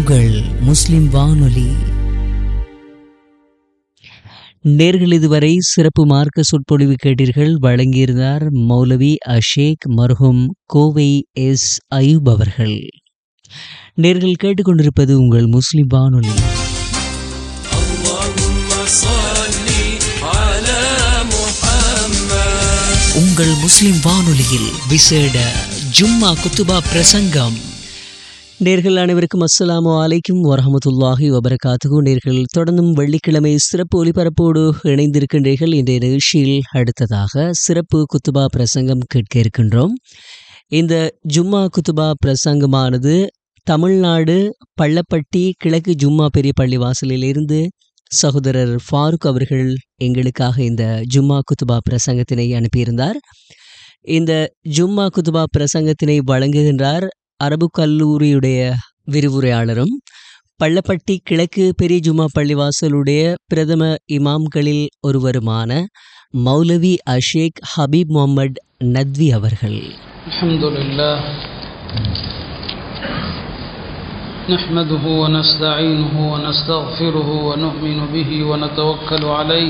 உங்கள் முஸ்லிம் வானொலி நேர்கள் இதுவரை சிறப்பு மார்க்க சொற்பொழிவு கேட்டீர்கள் வழங்கியிருந்தார் மௌலவி அஷேக் மர்ஹூம் கோவை எஸ் அயூப் அவர்கள் நேர்கள் கேட்டுக்கொண்டிருப்பது உங்கள் முஸ்லிம் வானொலி உங்கள் முஸ்லிம் வானொலியில் விசேட ஜும்மா குத்துபா பிரசங்கம் நேர்கள் அனைவருக்கும் அஸ்ஸலாமு அலைக்கும் வரஹமத்துல்லாஹி வபரகாத்துகு நேர்கள் தொடர்ந்தும் வெள்ளிக்கிழமை சிறப்பு ஒலிபரப்போடு இணைந்திருக்கின்றீர்கள் இன்றைய நிகழ்ச்சியில் அடுத்ததாக சிறப்பு குத்துபா பிரசங்கம் கேட்க இருக்கின்றோம் இந்த ஜும்மா குத்துபா பிரசங்கமானது தமிழ்நாடு பள்ளப்பட்டி கிழக்கு ஜும்மா பெரிய பள்ளி வாசலிலிருந்து சகோதரர் ஃபாரூக் அவர்கள் எங்களுக்காக இந்த ஜும்மா குத்துபா பிரசங்கத்தினை அனுப்பியிருந்தார் இந்த ஜும்மா குத்துபா பிரசங்கத்தினை வழங்குகின்றார் அரபு கல்லூரியுடைய விரிவுரையாளரும் பள்ளப்பட்டி கிழக்கு பெரிய ஜும்மா பள்ளிவாசலுடைய பிரதம இமாம்களில் ஒருவருமான மௌலவி அஷேக் ஹபீப் முகமது நத்வி அவர்கள் الحمد لله نحمده ونستعينه ونستغفره ونؤمن به ونتوكل عليه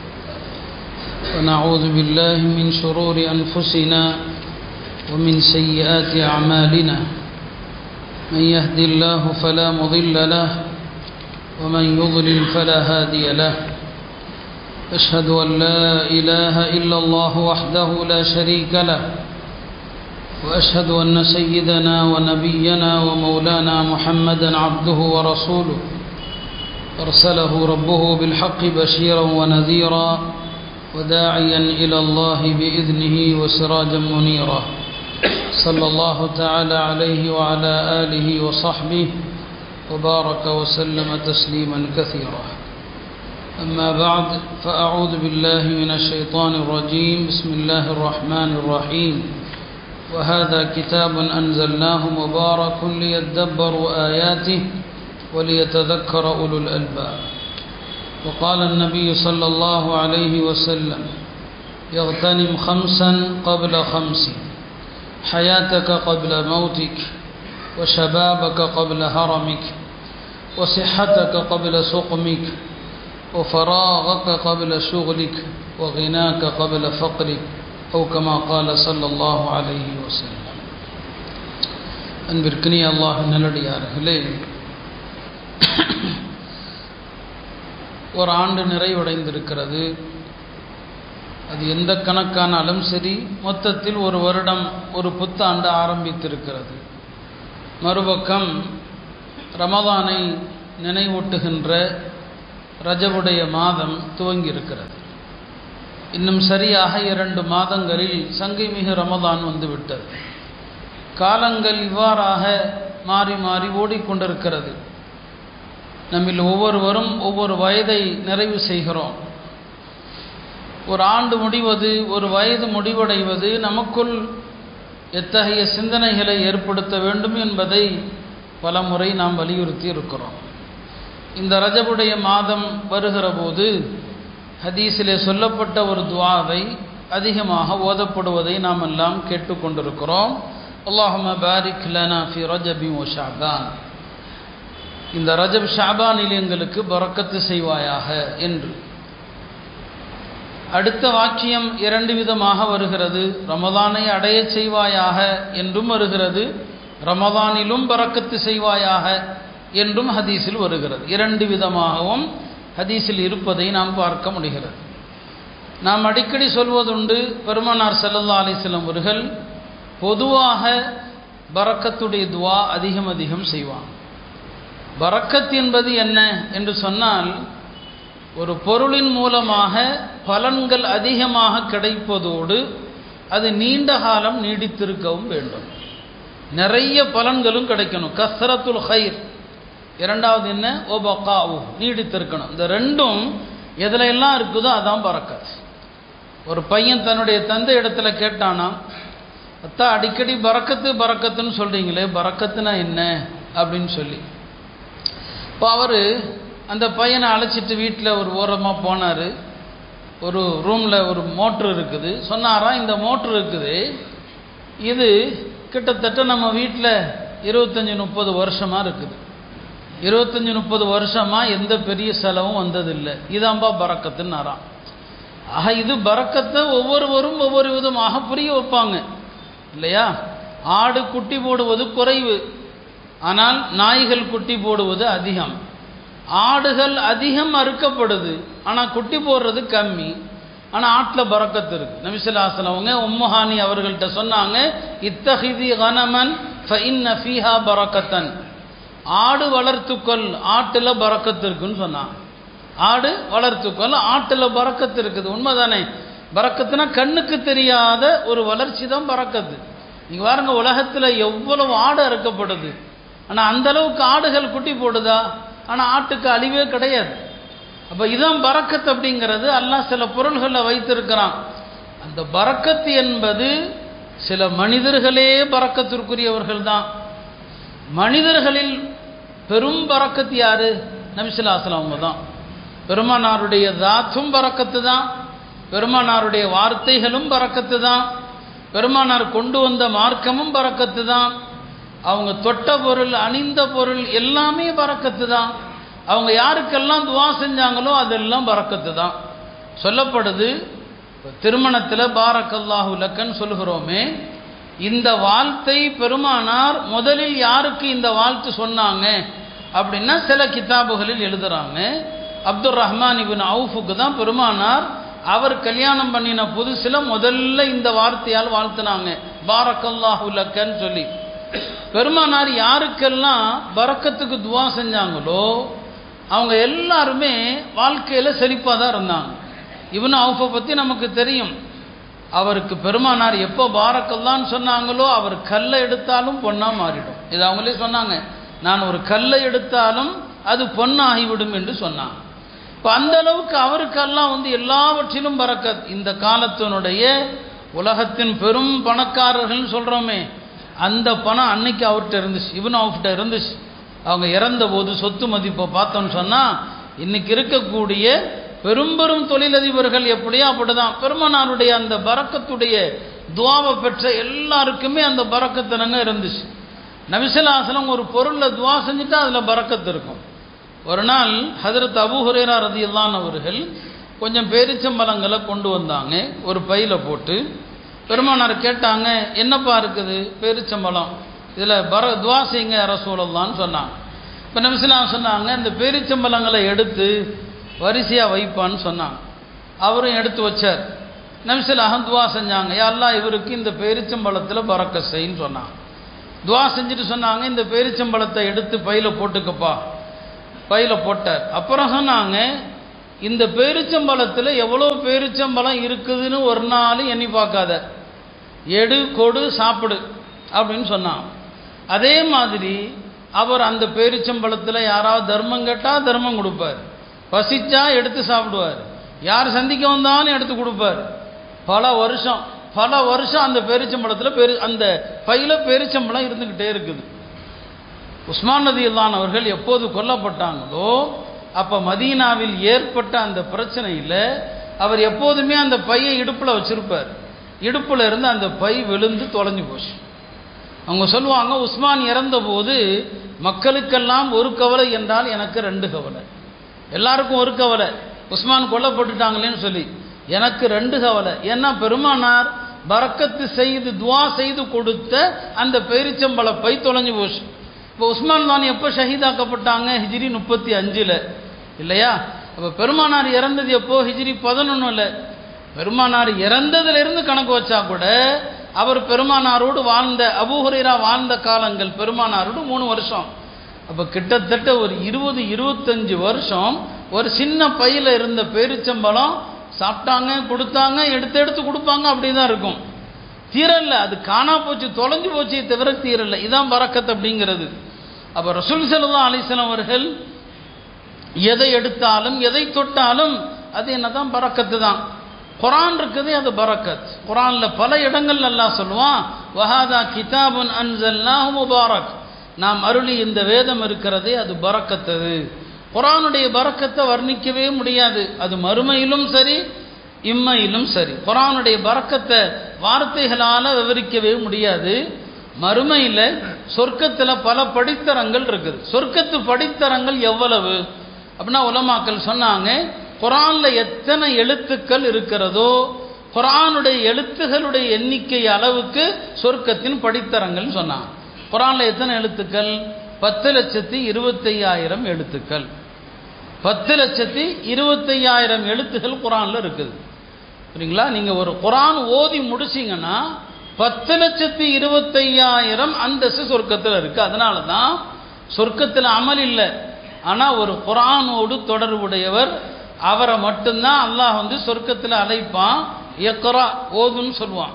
ونعوذ بالله من شرور أنفسنا ومن سيئات أعمالنا من يهد الله فلا مضل له ومن يضلل فلا هادي له أشهد أن لا إله إلا الله وحده لا شريك له واشهد ان سيدنا ونبينا ومولانا محمدا عبده ورسوله ارسله ربه بالحق بشيرا ونذيرا وداعيا الى الله باذنه وسراجا منيرا صلى الله تعالى عليه وعلى اله وصحبه وبارك وسلم تسليما كثيرا اما بعد فاعوذ بالله من الشيطان الرجيم بسم الله الرحمن الرحيم وهذا كتاب أنزلناه مبارك ليدبروا آياته وليتذكر أولو الألباب وقال النبي صلى الله عليه وسلم يغتنم خمسا قبل خمس حياتك قبل موتك وشبابك قبل هرمك وصحتك قبل سقمك وفراغك قبل شغلك وغناك قبل فقرك أو كما قال صلى الله عليه وسلم அன்பிற்கினிய அல்லாஹ் நல்லடியார்களே ஒரு ஆண்டு நிறைவடைந்திருக்கிறது அது எந்த கணக்கானாலும் சரி மொத்தத்தில் ஒரு வருடம் ஒரு புத்தாண்டு ஆரம்பித்திருக்கிறது மறுபக்கம் ரமதானை நினைவூட்டுகின்ற ரஜவுடைய மாதம் துவங்கியிருக்கிறது இன்னும் சரியாக இரண்டு மாதங்களில் சங்கை மிகு ரமதான் வந்துவிட்டது காலங்கள் இவ்வாறாக மாறி மாறி ஓடிக்கொண்டிருக்கிறது நம்மில் ஒவ்வொருவரும் ஒவ்வொரு வயதை நிறைவு செய்கிறோம் ஒரு ஆண்டு முடிவது ஒரு வயது முடிவடைவது நமக்குள் எத்தகைய சிந்தனைகளை ஏற்படுத்த வேண்டும் என்பதை பல முறை நாம் வலியுறுத்தி இருக்கிறோம் இந்த ரஜபுடைய மாதம் வருகிற போது ஹதீஸிலே சொல்லப்பட்ட ஒரு துவாவை அதிகமாக ஓதப்படுவதை நாம் எல்லாம் கேட்டுக்கொண்டிருக்கிறோம் அல்லாஹம பாரிக் லனா ஃபி ரஜபி ஓ ஷாபான் இந்த ரஜப் ஷாபானில் எங்களுக்கு பறக்கத்து செய்வாயாக என்று அடுத்த வாக்கியம் இரண்டு விதமாக வருகிறது ரமதானை அடையச் செய்வாயாக என்றும் வருகிறது ரமதானிலும் பறக்கத்து செய்வாயாக என்றும் ஹதீஸில் வருகிறது இரண்டு விதமாகவும் ஹதீஸில் இருப்பதை நாம் பார்க்க முடிகிறது நாம் அடிக்கடி சொல்வதுண்டு பெருமனார் செல்லல்லா அலிஸ்லம் அவர்கள் பொதுவாக பறக்கத்துடைய துவா அதிகம் அதிகம் செய்வாங்க பறக்கத் என்பது என்ன என்று சொன்னால் ஒரு பொருளின் மூலமாக பலன்கள் அதிகமாக கிடைப்பதோடு அது நீண்ட காலம் நீடித்திருக்கவும் வேண்டும் நிறைய பலன்களும் கிடைக்கணும் கசரத்துல் ஹைர் இரண்டாவது என்ன ஓபக்காவு நீடித்திருக்கணும் இந்த ரெண்டும் எதுல எல்லாம் இருக்குதோ அதான் பறக்கத் ஒரு பையன் தன்னுடைய தந்தை இடத்துல கேட்டானா அத்தா அடிக்கடி பறக்கத்து பறக்கத்துன்னு சொல்கிறீங்களே பறக்கத்துனா என்ன அப்படின்னு சொல்லி இப்போ அவர் அந்த பையனை அழைச்சிட்டு வீட்டில் ஒரு ஓரமாக போனார் ஒரு ரூமில் ஒரு மோட்ரு இருக்குது சொன்னாராம் இந்த மோட்ரு இருக்குது இது கிட்டத்தட்ட நம்ம வீட்டில் இருபத்தஞ்சி முப்பது வருஷமாக இருக்குது இருபத்தஞ்சி முப்பது வருஷமாக எந்த பெரிய செலவும் வந்ததில்லை இதாம்பா பறக்கத்துன்னு அறான் ஆக இது பறக்கத்தை ஒவ்வொருவரும் ஒவ்வொரு விதமாக புரிய வைப்பாங்க இல்லையா ஆடு குட்டி போடுவது குறைவு ஆனால் நாய்கள் குட்டி போடுவது அதிகம் ஆடுகள் அதிகம் அறுக்கப்படுது ஆனால் குட்டி போடுறது கம்மி ஆனால் ஆட்டில் பறக்கத்து இருக்கு நபிசுல்லாசலம் அவங்க உம்முஹானி அவர்கள்ட்ட சொன்னாங்க இத்தஹிதி கனமன் ஃபஇன்ன ஃபீஹா பரக்கத்தன் ஆடு வளர்த்துக்கொள் ஆட்டில் பறக்கத்து இருக்குன்னு சொன்னாங்க ஆடு வளர்த்துக்கொள் ஆட்டில் பறக்கத்து இருக்குது உண்மைதானே பறக்கத்துனா கண்ணுக்கு தெரியாத ஒரு வளர்ச்சி தான் பறக்கத்து நீங்கள் பாருங்க உலகத்தில் எவ்வளவு ஆடு அறுக்கப்படுது ஆனால் அந்த அளவுக்கு ஆடுகள் குட்டி போடுதா ஆனால் ஆட்டுக்கு அழிவே கிடையாது அப்போ இதான் பறக்கத் அப்படிங்கிறது அல்லாஹ் சில பொருள்களில் வைத்திருக்கிறான் அந்த பறக்கத்து என்பது சில மனிதர்களே பறக்கத்திற்குரியவர்கள் தான் மனிதர்களில் பெரும் பறக்கத்து யாரு நபிசுல்லாசலம் அவங்க தான் பெருமானாருடைய தாத்தும் பறக்கத்து தான் பெருமானாருடைய வார்த்தைகளும் பறக்கத்து தான் பெருமானார் கொண்டு வந்த மார்க்கமும் பறக்கத்து தான் அவங்க தொட்ட பொருள் அணிந்த பொருள் எல்லாமே பறக்கத்து தான் அவங்க யாருக்கெல்லாம் துவா செஞ்சாங்களோ அதெல்லாம் பறக்கத்து தான் சொல்லப்படுது திருமணத்தில் பாரக்கல்லாஹு லக்கன் சொல்கிறோமே இந்த வாழ்த்தை பெருமானார் முதலில் யாருக்கு இந்த வாழ்த்து சொன்னாங்க அப்படின்னா சில கிதாபுகளில் எழுதுறாங்க அப்துல் ரஹ்மான் இபின் அவுஃபுக்கு தான் பெருமானார் அவர் கல்யாணம் பண்ணின புதுசில் முதல்ல இந்த வார்த்தையால் வாழ்த்துனாங்க பாரக்கல்லாஹு லக்கன்னு சொல்லி பெருமானார் யாருக்கெல்லாம் பறக்கத்துக்கு துவா செஞ்சாங்களோ அவங்க எல்லாருமே வாழ்க்கையில் செழிப்பாக தான் இருந்தாங்க இவனு அவுஃபை பற்றி நமக்கு தெரியும் அவருக்கு பெருமானார் எப்போ பாரக்கல்லான்னு சொன்னாங்களோ அவர் கல்லை எடுத்தாலும் பொண்ணாக மாறிடும் இது அவங்களே சொன்னாங்க நான் ஒரு கல்லை எடுத்தாலும் அது பொண்ணாகிவிடும் என்று சொன்னாங்க இப்போ அந்த அளவுக்கு அவருக்கெல்லாம் வந்து எல்லாவற்றிலும் பறக்கத் இந்த காலத்தினுடைய உலகத்தின் பெரும் பணக்காரர்கள்னு சொல்கிறோமே அந்த பணம் அன்னைக்கு அவர்கிட்ட இருந்துச்சு இவன் அவர்கிட்ட இருந்துச்சு அவங்க இறந்த போது சொத்து மதிப்பை பார்த்தோன்னு சொன்னால் இன்னைக்கு இருக்கக்கூடிய பெரும் பெரும் தொழிலதிபர்கள் எப்படியோ அப்படிதான் பெருமனாருடைய அந்த பறக்கத்துடைய துவாவை பெற்ற எல்லாருக்குமே அந்த பறக்கத்தினங்க இருந்துச்சு நபிசலாசலம் ஒரு பொருளில் துவா செஞ்சுட்டா அதில் பறக்கத்து இருக்கும் ஒரு நாள் ஹதரத் அபு ஹுரேரா ரதியல்லான் அவர்கள் கொஞ்சம் பேரிச்சம்பழங்களை கொண்டு வந்தாங்க ஒரு பையில் போட்டு பெருமானார் கேட்டாங்க என்னப்பா இருக்குது பேரிச்சம்பழம் இதில் பர துவா செய்யுங்க ரசூலல்லான்னு சொன்னாங்க இப்போ நபிசுலாம் சொன்னாங்க இந்த பேரிச்சம்பழங்களை எடுத்து வரிசையாக வைப்பான்னு சொன்னாங்க அவரும் எடுத்து வச்சார் நபிசுலாக துவா செஞ்சாங்க யாரெல்லாம் இவருக்கு இந்த பேரிச்சம்பழத்தில் பறக்க செய்ன்னு சொன்னாங்க துவா செஞ்சுட்டு சொன்னாங்க இந்த பேரிச்சம்பழத்தை எடுத்து பையில் போட்டுக்கப்பா பையில் போட்டார் அப்புறம் சொன்னாங்க இந்த பேரிச்சம்பழத்தில் எவ்வளோ பேரிச்சம்பழம் இருக்குதுன்னு ஒரு நாள் எண்ணி பார்க்காத எடு கொடு சாப்பிடு அப்படின்னு சொன்னான் அதே மாதிரி அவர் அந்த பேரிச்சம்பழத்தில் யாராவது தர்மம் கேட்டால் தர்மம் கொடுப்பார் பசிச்சா எடுத்து சாப்பிடுவார் யார் சந்திக்க வந்தாலும் எடுத்து கொடுப்பார் பல வருஷம் பல வருஷம் அந்த பேரிச்சம்பழத்தில் பெரு அந்த பையில பேரிச்சம்பழம் இருந்துக்கிட்டே இருக்குது உஸ்மான் நதி அவர்கள் எப்போது கொல்லப்பட்டாங்களோ அப்போ மதீனாவில் ஏற்பட்ட அந்த பிரச்சனையில் அவர் எப்போதுமே அந்த பையை இடுப்பில் வச்சிருப்பார் இடுப்பில் இருந்து அந்த பை விழுந்து தொலைஞ்சு போச்சு அவங்க சொல்லுவாங்க உஸ்மான் இறந்தபோது மக்களுக்கெல்லாம் ஒரு கவலை என்றால் எனக்கு ரெண்டு கவலை எல்லாருக்கும் ஒரு கவலை உஸ்மான் கொல்லப்பட்டுட்டாங்களேன்னு சொல்லி எனக்கு ரெண்டு கவலை ஏன்னா பெருமானார் பறக்கத்து செய்து துவா செய்து கொடுத்த அந்த பேரிச்சம்பழ பை தொலைஞ்சு போச்சு இப்போ உஸ்மான் தான் எப்போ ஷஹீதாக்கப்பட்டாங்க ஹிஜ்ரி முப்பத்தி அஞ்சில் இல்லையா அப்போ பெருமானார் இறந்தது எப்போ ஹிஜ்ரி பதினொன்றில் பெருமானார் இறந்ததிலிருந்து கணக்கு வச்சா கூட அவர் பெருமானாரோடு வாழ்ந்த அபூஹுரேரா வாழ்ந்த காலங்கள் பெருமானாரோடு மூணு வருஷம் அப்போ கிட்டத்தட்ட ஒரு இருபது இருபத்தஞ்சு வருஷம் ஒரு சின்ன பையில் இருந்த பேரிச்சம்பழம் சாப்பிட்டாங்க கொடுத்தாங்க எடுத்து எடுத்து கொடுப்பாங்க அப்படி தான் இருக்கும் தீரல்ல அது காணா போச்சு தொலைஞ்சு போச்சு தவிர தீரல்ல இதான் பறக்கத் அப்படிங்கிறது அப்போ ரசூல் சல்லா அலிஸ்லாம் அவர்கள் எதை எடுத்தாலும் எதை தொட்டாலும் அது என்னதான் பறக்கத்து தான் குரான் இருக்குது அது பரக்கத் குரான்ல பல இடங்கள் அல்லாஹ் சொல்லுவான் வஹாதா கிதாபுன் அன்சல்லாஹு முபாரக் நாம் அருளி இந்த வேதம் இருக்கிறதே அது பறக்கத்தது குரானுடைய பறக்கத்தை வர்ணிக்கவே முடியாது அது மறுமையிலும் சரி இம்மையிலும் சரி குரானுடைய பறக்கத்தை வார்த்தைகளால் விவரிக்கவே முடியாது மறுமையில் சொர்க்கத்தில் பல படித்தரங்கள் இருக்குது சொர்க்கத்து படித்தரங்கள் எவ்வளவு அப்படின்னா உலமாக்கள் சொன்னாங்க குரானில் எத்தனை எழுத்துக்கள் இருக்கிறதோ குரானுடைய எழுத்துகளுடைய எண்ணிக்கை அளவுக்கு சொர்க்கத்தின் படித்தரங்கள் சொன்னாங்க குரானில் எத்தனை எழுத்துக்கள் பத்து லட்சத்தி இருபத்தையாயிரம் எழுத்துக்கள் பத்து லட்சத்தி இருபத்தையாயிரம் எழுத்துகள் குரானில் இருக்குது சரிங்களா நீங்கள் ஒரு குரான் ஓதி முடிச்சிங்கன்னா பத்து லட்சத்தி இருபத்தையாயிரம் அந்தஸ்து சொர்க்கத்தில் இருக்குது அதனால தான் சொர்க்கத்தில் அமல் இல்லை ஆனால் ஒரு குரானோடு தொடர்புடையவர் அவரை மட்டும்தான் அல்லாஹ் வந்து சொர்க்கத்தில் அழைப்பான் எக்கரா ஓதுன்னு சொல்லுவான்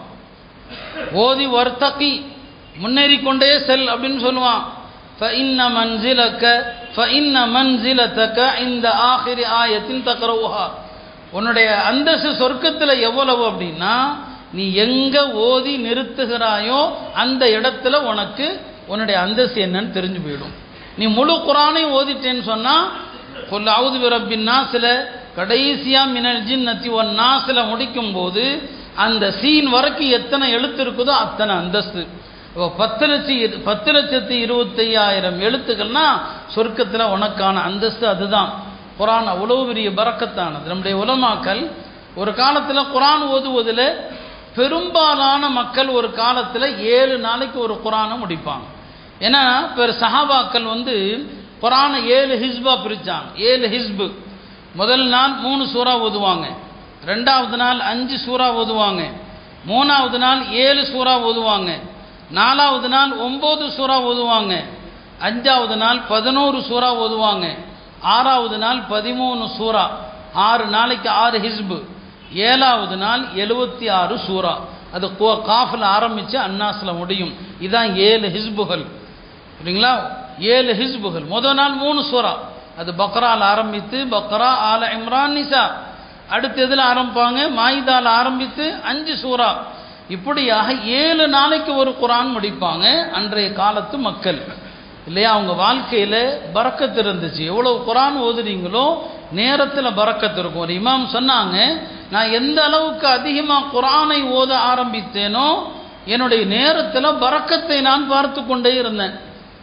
ஓதி வர்த்தகி முன்னேறி கொண்டே செல் அப்படின்னு சொல்லுவான் فإن منزلك فإن منزلتك عند آخر آية تقرأها உன்னுடைய அந்தஸ்து சொர்க்கத்தில் எவ்வளவு அப்படின்னா நீ எங்க ஓதி நிறுத்துகிறாயோ அந்த இடத்துல உனக்கு உன்னுடைய அந்தஸ்து என்னன்னு தெரிஞ்சு போயிடும் நீ முழு குரானையும் ஓதிட்டேன்னு சொன்னா கொல்ல அவுது விரப்பின் நாசில கடைசியா மினல் ஜின் நத்தி ஒன் நாசில முடிக்கும் போது அந்த சீன் வரைக்கும் எத்தனை எழுத்து இருக்குதோ அத்தனை அந்தஸ்து இப்போ பத்து லட்சம் பத்து லட்சத்தி இருபத்தையாயிரம் எழுத்துக்கள்னா சொர்க்கத்தில் உனக்கான அந்தஸ்து அதுதான் குரான் அவ்வளோ பெரிய பறக்கத்தானது நம்முடைய உலமாக்கள் ஒரு காலத்தில் குரான் ஓதுவதில் பெரும்பாலான மக்கள் ஒரு காலத்தில் ஏழு நாளைக்கு ஒரு குரானை முடிப்பாங்க ஏன்னா இப்போ சஹாபாக்கள் வந்து குரானை ஏழு ஹிஸ்பா பிரித்தாங்க ஏழு ஹிஸ்பு முதல் நாள் மூணு சூறா ஓதுவாங்க ரெண்டாவது நாள் அஞ்சு சூறா ஓதுவாங்க மூணாவது நாள் ஏழு சூறா ஓதுவாங்க நாலாவது நாள் ஒம்பது சூறா ஓதுவாங்க அஞ்சாவது நாள் பதினோரு சூறா ஓதுவாங்க ஆறாவது நாள் பதிமூணு சூறா ஆறு நாளைக்கு ஆறு ஹிஸ்பு ஏழாவது நாள் எழுபத்தி ஆறு சூறா அது காஃபில் ஆரம்பித்து அன்னாஸில் முடியும் இதான் ஏழு ஹிஸ்புகள் சரிங்களா ஏழு ஹிஸ்புகள் முதல் நாள் மூணு சூறா அது பக்ரால் ஆரம்பித்து பக்ரா ஆல இம்ரான் நிசா அடுத்து எதில் ஆரம்பிப்பாங்க மாயிதால் ஆரம்பித்து அஞ்சு சூறா இப்படியாக ஏழு நாளைக்கு ஒரு குரான் முடிப்பாங்க அன்றைய காலத்து மக்கள் இல்லையா அவங்க வாழ்க்கையில் பறக்கத்து இருந்துச்சு எவ்வளோ குரான் ஓதுறீங்களோ நேரத்தில் பறக்கத்து இருக்கும் ஒரு இமாம் சொன்னாங்க நான் எந்த அளவுக்கு அதிகமாக குரானை ஓத ஆரம்பித்தேனோ என்னுடைய நேரத்தில் பறக்கத்தை நான் பார்த்து கொண்டே இருந்தேன்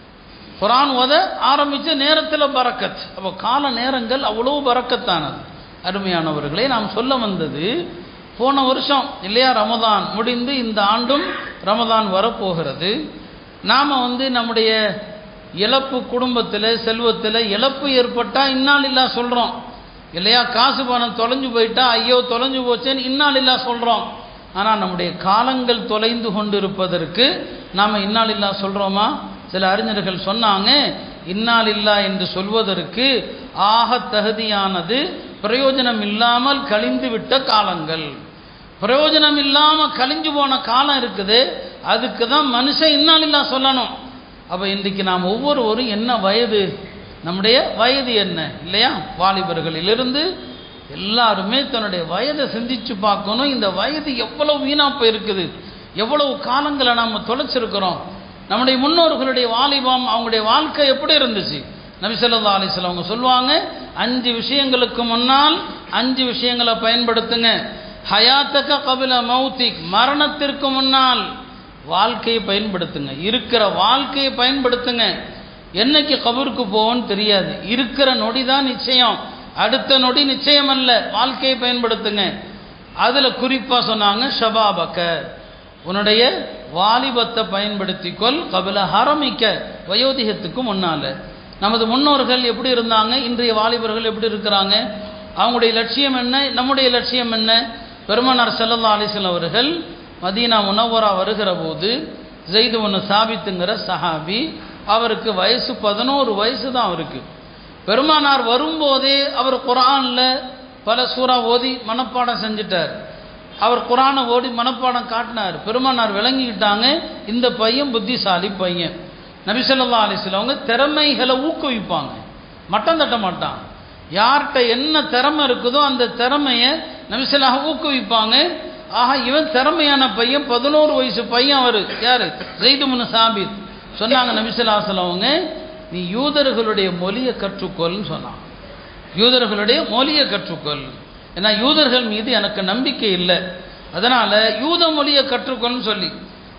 குரான் ஓத ஆரம்பித்த நேரத்தில் பறக்கத் அப்போ கால நேரங்கள் அவ்வளோ பறக்கத்தானது அருமையானவர்களே நாம் சொல்ல வந்தது போன வருஷம் இல்லையா ரமதான் முடிந்து இந்த ஆண்டும் ரமதான் வரப்போகிறது நாம் வந்து நம்முடைய இழப்பு குடும்பத்தில் செல்வத்தில் இழப்பு ஏற்பட்டால் இன்னால் இல்லா சொல்கிறோம் இல்லையா காசு பணம் தொலைஞ்சு போயிட்டா ஐயோ தொலைஞ்சு போச்சேன்னு இன்னால் இல்லா சொல்கிறோம் ஆனால் நம்முடைய காலங்கள் தொலைந்து கொண்டு இருப்பதற்கு நாம் இன்னால் இல்லா சொல்கிறோமா சில அறிஞர்கள் சொன்னாங்க இன்னால் இல்லா என்று சொல்வதற்கு ஆக தகுதியானது பிரயோஜனம் இல்லாமல் கழிந்து விட்ட காலங்கள் பிரயோஜனம் இல்லாமல் கழிஞ்சு போன காலம் இருக்குது அதுக்கு தான் மனுஷன் இன்னால் இல்லா சொல்லணும் அப்போ இன்றைக்கு நாம் ஒவ்வொருவரும் என்ன வயது நம்முடைய வயது என்ன இல்லையா வாலிபர்களிலிருந்து எல்லாருமே தன்னுடைய வயதை சிந்திச்சு பார்க்கணும் இந்த வயது எவ்வளவு வீணாக போயிருக்குது எவ்வளவு காலங்களை நாம் தொலைச்சிருக்கிறோம் நம்முடைய முன்னோர்களுடைய வாலிபம் அவங்களுடைய வாழ்க்கை எப்படி இருந்துச்சு நபிசல்லா அலிஸ்லாம் அவங்க சொல்லுவாங்க அஞ்சு விஷயங்களுக்கு முன்னால் அஞ்சு விஷயங்களை பயன்படுத்துங்க ஹயாத்தக்க கபில மௌத்திக் மரணத்திற்கு முன்னால் வாழ்க்கையை பயன்படுத்துங்க இருக்கிற வாழ்க்கையை பயன்படுத்துங்க என்னைக்கு கபருக்கு போவோன்னு தெரியாது இருக்கிற நொடி தான் நிச்சயம் அடுத்த நொடி நிச்சயம் அல்ல வாழ்க்கையை பயன்படுத்துங்க அதில் குறிப்பாக சொன்னாங்க ஷபாபக்க உன்னுடைய வாலிபத்தை பயன்படுத்திக்கொள் கபில ஹரமிக்க வயோதிகத்துக்கு முன்னால் நமது முன்னோர்கள் எப்படி இருந்தாங்க இன்றைய வாலிபர்கள் எப்படி இருக்கிறாங்க அவங்களுடைய லட்சியம் என்ன நம்முடைய லட்சியம் என்ன பெருமனார் செல்லல்லா அலிசல் அவர்கள் மதீனா முனவரா வருகிற போது ஜெய்து ஒன்று சாபித்துங்கிற சஹாபி அவருக்கு வயசு பதினோரு வயசு தான் அவருக்கு பெருமானார் வரும்போதே அவர் குரானில் பல சூறா ஓதி மனப்பாடம் செஞ்சிட்டார் அவர் குரானை ஓடி மனப்பாடம் காட்டினார் பெருமானார் விளங்கிக்கிட்டாங்க இந்த பையன் புத்திசாலி பையன் நபிசல்லா அலிஸ்லவங்க திறமைகளை ஊக்குவிப்பாங்க மட்டம் தட்ட மாட்டான் யார்கிட்ட என்ன திறமை இருக்குதோ அந்த திறமையை நபிசல்லாக ஊக்குவிப்பாங்க ஆஹா இவன் திறமையான பையன் பதினோரு வயசு பையன் அவர் யார் ஜெய்துமுன் சாபித் சொன்னாங்க நபிசல்லாசலவங்க நீ யூதர்களுடைய மொழியை கற்றுக்கொள்னு சொன்னான் யூதர்களுடைய மொழியை கற்றுக்கொள் ஏன்னா யூதர்கள் மீது எனக்கு நம்பிக்கை இல்லை அதனால் யூத மொழியை கற்றுக்கொள்னு சொல்லி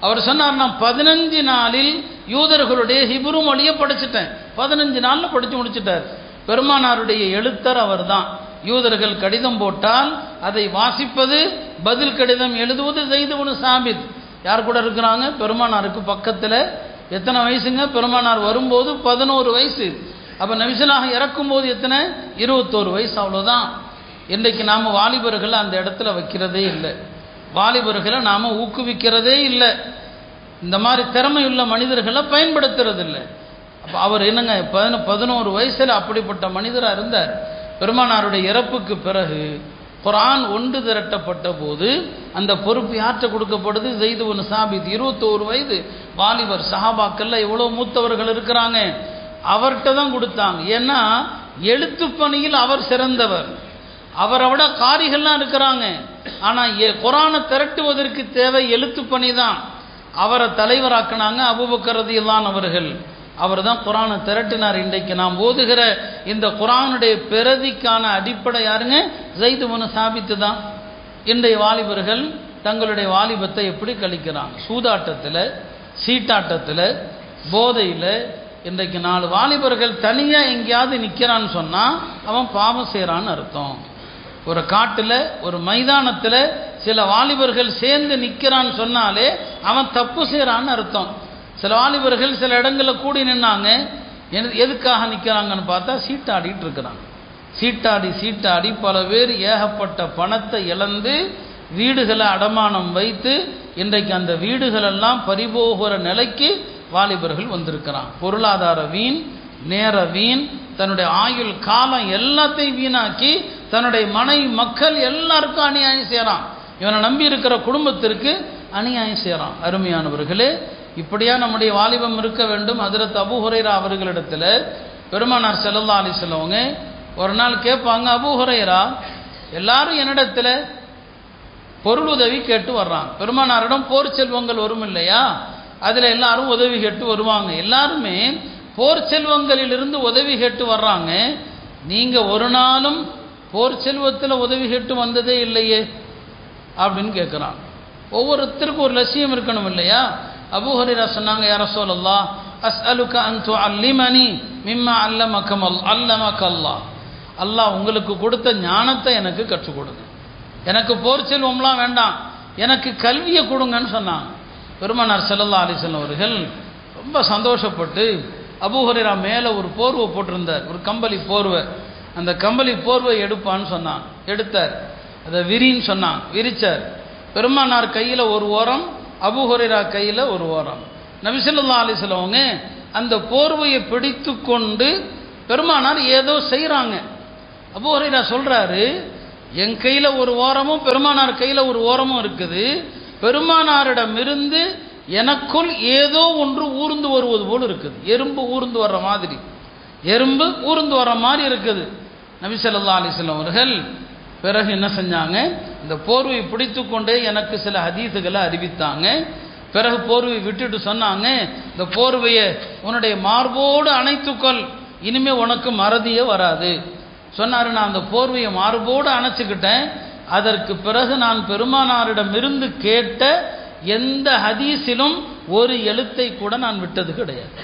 அவர் சொன்னார் நான் பதினஞ்சு நாளில் யூதர்களுடைய ஹிப்ரு மொழியை படிச்சுட்டேன் பதினஞ்சு நாளில் படித்து முடிச்சிட்டார் பெருமானாருடைய எழுத்தர் அவர்தான் யூதர்கள் கடிதம் போட்டால் அதை வாசிப்பது பதில் கடிதம் எழுதுவது செய்து சாபித் யார் கூட இருக்கிறாங்க பெருமானாருக்கு பக்கத்தில் எத்தனை வயசுங்க பெருமானார் வரும்போது பதினோரு வயசு அப்போ நபிசலாக இறக்கும்போது எத்தனை இருபத்தோரு வயசு அவ்வளோதான் இன்றைக்கு நாம் வாலிபர்களை அந்த இடத்துல வைக்கிறதே இல்லை வாலிபர்களை நாம் ஊக்குவிக்கிறதே இல்லை இந்த மாதிரி திறமையுள்ள மனிதர்களை பயன்படுத்துறது இல்லை அப்போ அவர் என்னங்க பதின பதினோரு வயசில் அப்படிப்பட்ட மனிதராக இருந்தார் பெருமானாருடைய இறப்புக்கு பிறகு குரான் ஒன்று திரட்டப்பட்ட போது அந்த பொறுப்பு யாற்ற கொடுக்கப்படுது ஜெய்து ஒன்று சாபித் இருபத்தோரு வயது வாலிபர் சஹாபாக்கள்ல எவ்வளோ மூத்தவர்கள் இருக்கிறாங்க அவர்கிட்ட தான் கொடுத்தாங்க ஏன்னா எழுத்து பணியில் அவர் சிறந்தவர் அவரை விட காரிகள்லாம் இருக்கிறாங்க ஆனால் குரானை திரட்டுவதற்கு தேவை எழுத்து பணி தான் அவரை தலைவராக்கினாங்க அபுபக்கரதியில்லான் அவர்கள் அவர் தான் குரானை திரட்டினார் இன்றைக்கு நாம் ஓதுகிற இந்த குரானுடைய பிரதிக்கான அடிப்படை யாருங்க ஜெய்து முனு சாபித்து தான் இன்றைய வாலிபர்கள் தங்களுடைய வாலிபத்தை எப்படி கழிக்கிறாங்க சூதாட்டத்தில் சீட்டாட்டத்தில் போதையில் இன்றைக்கு நாலு வாலிபர்கள் தனியாக எங்கேயாவது நிற்கிறான்னு சொன்னால் அவன் பாவம் செய்கிறான்னு அர்த்தம் ஒரு காட்டில் ஒரு மைதானத்தில் சில வாலிபர்கள் சேர்ந்து நிற்கிறான்னு சொன்னாலே அவன் தப்பு செய்கிறான்னு அர்த்தம் சில வாலிபர்கள் சில இடங்களில் கூடி நின்னாங்க எதுக்காக நிற்கிறாங்கன்னு பார்த்தா சீட்டாடிட்டு இருக்கிறாங்க சீட்டாடி சீட்டாடி பல பேர் ஏகப்பட்ட பணத்தை இழந்து வீடுகளை அடமானம் வைத்து இன்றைக்கு அந்த வீடுகளெல்லாம் பறிபோகிற நிலைக்கு வாலிபர்கள் வந்திருக்கிறான் பொருளாதார வீண் நேர வீண் தன்னுடைய ஆயுள் காலம் எல்லாத்தையும் வீணாக்கி தன்னுடைய மனைவி மக்கள் எல்லாருக்கும் அநியாயம் செய்கிறான் இவனை நம்பி இருக்கிற குடும்பத்திற்கு அநியாயம் செய்கிறான் அருமையானவர்களே இப்படியா நம்முடைய வாலிபம் இருக்க வேண்டும் அதிரத் அபு ஹுரைரா அவர்களிடத்தில் பெருமானார் செல்லல்லா அலி செல்லவங்க ஒரு நாள் கேட்பாங்க அபு ஹுரைரா எல்லாரும் என்னிடத்துல பொருள் உதவி கேட்டு வர்றாங்க பெருமானாரிடம் போர் செல்வங்கள் வரும் இல்லையா அதில் எல்லாரும் உதவி கேட்டு வருவாங்க எல்லாருமே போர் செல்வங்களிலிருந்து உதவி கேட்டு வர்றாங்க நீங்கள் ஒரு நாளும் போர் செல்வத்தில் உதவி கேட்டு வந்ததே இல்லையே அப்படின்னு கேட்குறான் ஒவ்வொருத்தருக்கும் ஒரு லட்சியம் இருக்கணும் இல்லையா அபூஹரிரா சொன்னாங்க யார சொல்லல்லா அஸ் அலுக்க அந்து அல்லிமணி மிம்மா அல்ல மக்கமல் அல்ல மக்கல்லா அல்லாஹ் உங்களுக்கு கொடுத்த ஞானத்தை எனக்கு கற்றுக் கொடுங்க எனக்கு போர் செல்வம்லாம் வேண்டாம் எனக்கு கல்வியை கொடுங்கன்னு சொன்னாங்க பெருமனார் செல்லல்லா அலிசன் அவர்கள் ரொம்ப சந்தோஷப்பட்டு அபூஹரிரா மேலே ஒரு போர்வை போட்டிருந்தார் ஒரு கம்பளி போர்வை அந்த கம்பளி போர்வை எடுப்பான்னு சொன்னான் எடுத்தார் அதை விரின்னு சொன்னான் விரிச்சார் பெருமானார் கையில் ஒரு ஓரம் அபுஹுரைரா கையில் ஒரு ஓரம் நபிசல்லா அலிஸ்லவங்க அந்த போர்வையை பிடித்து கொண்டு பெருமானார் ஏதோ செய்கிறாங்க அபுஹுரைரா சொல்கிறாரு என் கையில் ஒரு ஓரமும் பெருமானார் கையில் ஒரு ஓரமும் இருக்குது பெருமானாரிடமிருந்து எனக்குள் ஏதோ ஒன்று ஊர்ந்து வருவது போல் இருக்குது எறும்பு ஊர்ந்து வர்ற மாதிரி எறும்பு ஊர்ந்து வர்ற மாதிரி இருக்குது நபிசல்லா அலிஸ்லாம் அவர்கள் பிறகு என்ன செஞ்சாங்க இந்த போர்வையை பிடித்து கொண்டே எனக்கு சில ஹதீஸுகளை அறிவித்தாங்க பிறகு போர்வை விட்டுட்டு சொன்னாங்க இந்த போர்வையை உன்னுடைய மார்போடு அணைத்துக்கொள் இனிமே உனக்கு மறதியே வராது சொன்னார் நான் அந்த போர்வையை மார்போடு அணைச்சிக்கிட்டேன் அதற்கு பிறகு நான் பெருமானாரிடமிருந்து கேட்ட எந்த ஹதீஸிலும் ஒரு எழுத்தை கூட நான் விட்டது கிடையாது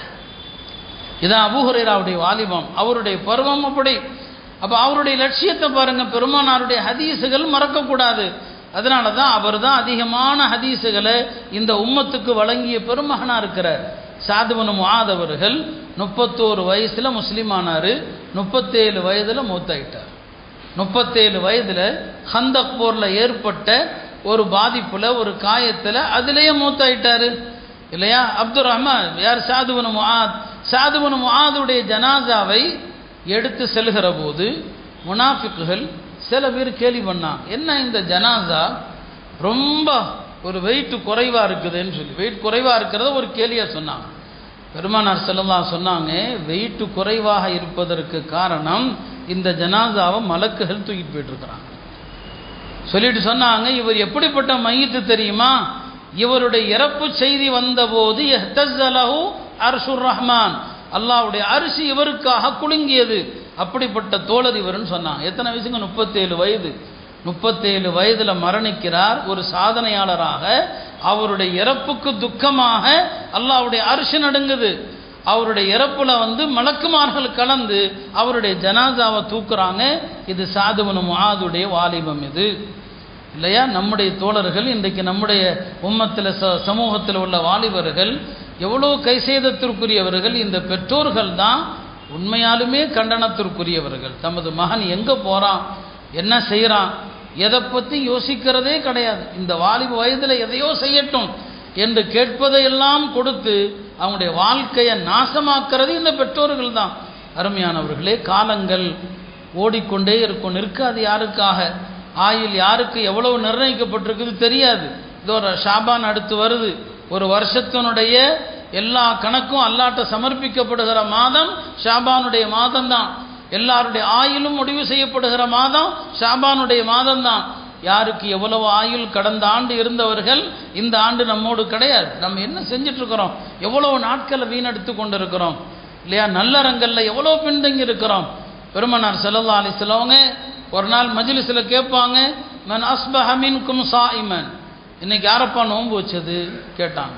இதான் அபுஹுரேராவுடைய வாலிபம் அவருடைய பருவம் அப்படி அப்போ அவருடைய லட்சியத்தை பாருங்க பெருமானாருடைய ஹதீஸுகள் மறக்கக்கூடாது அதனால தான் அவர் தான் அதிகமான ஹதீஸுகளை இந்த உம்மத்துக்கு வழங்கிய பெருமகனாக இருக்கிறார் சாதுவனு முஆதவர்கள் முப்பத்தோரு வயசில் முஸ்லீம் ஆனார் முப்பத்தேழு வயதில் மூத்தாயிட்டார் முப்பத்தேழு வயதில் ஹந்தக் போரில் ஏற்பட்ட ஒரு பாதிப்பில் ஒரு காயத்தில் அதிலேயே மூத்தாயிட்டார் இல்லையா அப்துல் ரஹ்மான் யார் சாதுவனு முஆத் சாதுவனு முஆதுடைய ஜனாசாவை எடுத்து செல்கிற போது முனாஃபிக்குகள் சில பேர் கேலி பண்ணான் என்ன இந்த ஜனாசா ரொம்ப ஒரு வெயிட் குறைவாக இருக்குதுன்னு சொல்லி வெயிட் குறைவாக இருக்கிறத ஒரு கேலியாக சொன்னாங்க பெருமானார் செல்லலாம் சொன்னாங்க வெயிட் குறைவாக இருப்பதற்கு காரணம் இந்த ஜனாசாவை மலக்குகள் தூக்கிட்டு போயிட்டுருக்குறாங்க சொல்லிட்டு சொன்னாங்க இவர் எப்படிப்பட்ட மையத்து தெரியுமா இவருடைய இறப்பு செய்தி வந்தபோது எஹ்தஸ்ஸலஹு அர்ஷுர் ரஹ்மான் அல்லாவுடைய அரிசி இவருக்காக குலுங்கியது அப்படிப்பட்ட தோழர் இவர்னு சொன்னாங்க எத்தனை வயசுங்க முப்பத்தேழு வயது முப்பத்தேழு வயதில் மரணிக்கிறார் ஒரு சாதனையாளராக அவருடைய இறப்புக்கு துக்கமாக அல்லாஹ்வுடைய அரிசி நடுங்குது அவருடைய இறப்புல வந்து மலக்குமார்கள் கலந்து அவருடைய ஜனாசாவை தூக்குறாங்க இது சாதுவனு முஆதுடைய வாலிபம் இது இல்லையா நம்முடைய தோழர்கள் இன்றைக்கு நம்முடைய உம்மத்தில் ச சமூகத்தில் உள்ள வாலிபர்கள் எவ்வளோ கைசேதத்திற்குரியவர்கள் இந்த பெற்றோர்கள் தான் உண்மையாலுமே கண்டனத்திற்குரியவர்கள் தமது மகன் எங்கே போகிறான் என்ன செய்கிறான் எதை பற்றி யோசிக்கிறதே கிடையாது இந்த வாலிப வயதில் எதையோ செய்யட்டும் என்று கேட்பதையெல்லாம் கொடுத்து அவங்களுடைய வாழ்க்கையை நாசமாக்குறது இந்த பெற்றோர்கள் தான் அருமையானவர்களே காலங்கள் ஓடிக்கொண்டே இருக்கும் நிற்காது யாருக்காக ஆயில் யாருக்கு எவ்வளவு நிர்ணயிக்கப்பட்டிருக்குது தெரியாது இதோ ஒரு ஷாபான் அடுத்து வருது ஒரு வருஷத்தினுடைய எல்லா கணக்கும் அல்லாட்ட சமர்ப்பிக்கப்படுகிற மாதம் ஷாபானுடைய மாதம் தான் எல்லாருடைய ஆயிலும் முடிவு செய்யப்படுகிற மாதம் ஷாபானுடைய மாதம் தான் யாருக்கு எவ்வளவு ஆயுள் கடந்த ஆண்டு இருந்தவர்கள் இந்த ஆண்டு நம்மோடு கிடையாது நம்ம என்ன செஞ்சுட்டு இருக்கிறோம் எவ்வளவு நாட்களை வீணடித்து கொண்டிருக்கிறோம் இல்லையா நல்லறங்கல்ல எவ்வளோ பின்தங்கி இருக்கிறோம் பெருமனார் செல்லல்லா அலிஸ்லவங்க ஒரு நாள் மஜ்லிஸில் கேட்பாங்க மன் அஸ்பஹ மின்கும் சாயிமன் இன்னைக்கு யாரப்பா நோன்பு வச்சது கேட்டாங்க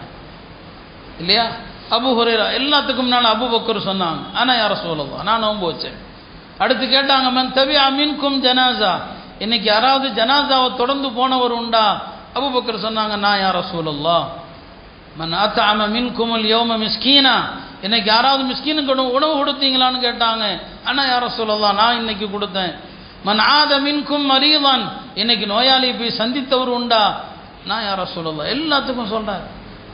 இல்லையா அபு ஹுரேரா எல்லாத்துக்கும் முன்னால் அபு பக்கர் சொன்னாங்க ஆனால் யார சொல்லலாம் நான் நோன்பு வச்சேன் அடுத்து கேட்டாங்க மன் தவி அமின்கும் ஜனாசா இன்னைக்கு யாராவது ஜனாசாவை தொடர்ந்து போனவர் உண்டா அபு பக்கர் சொன்னாங்க நான் யார சொல்லலாம் மன் அத்தாம மின்குமுல் யோம மிஸ்கீனா இன்னைக்கு யாராவது மிஸ்கீனுக்கு உணவு உணவு கொடுத்தீங்களான்னு கேட்டாங்க ஆனால் யார சொல்லலாம் நான் இன்னைக்கு கொடுத்தேன் மன் ஆத மின்கும் மரீதான் இன்னைக்கு நோயாளியை போய் சந்தித்தவர் உண்டா நான் யார சொல்லலாம் எல்லாத்துக்கும் சொல்றாரு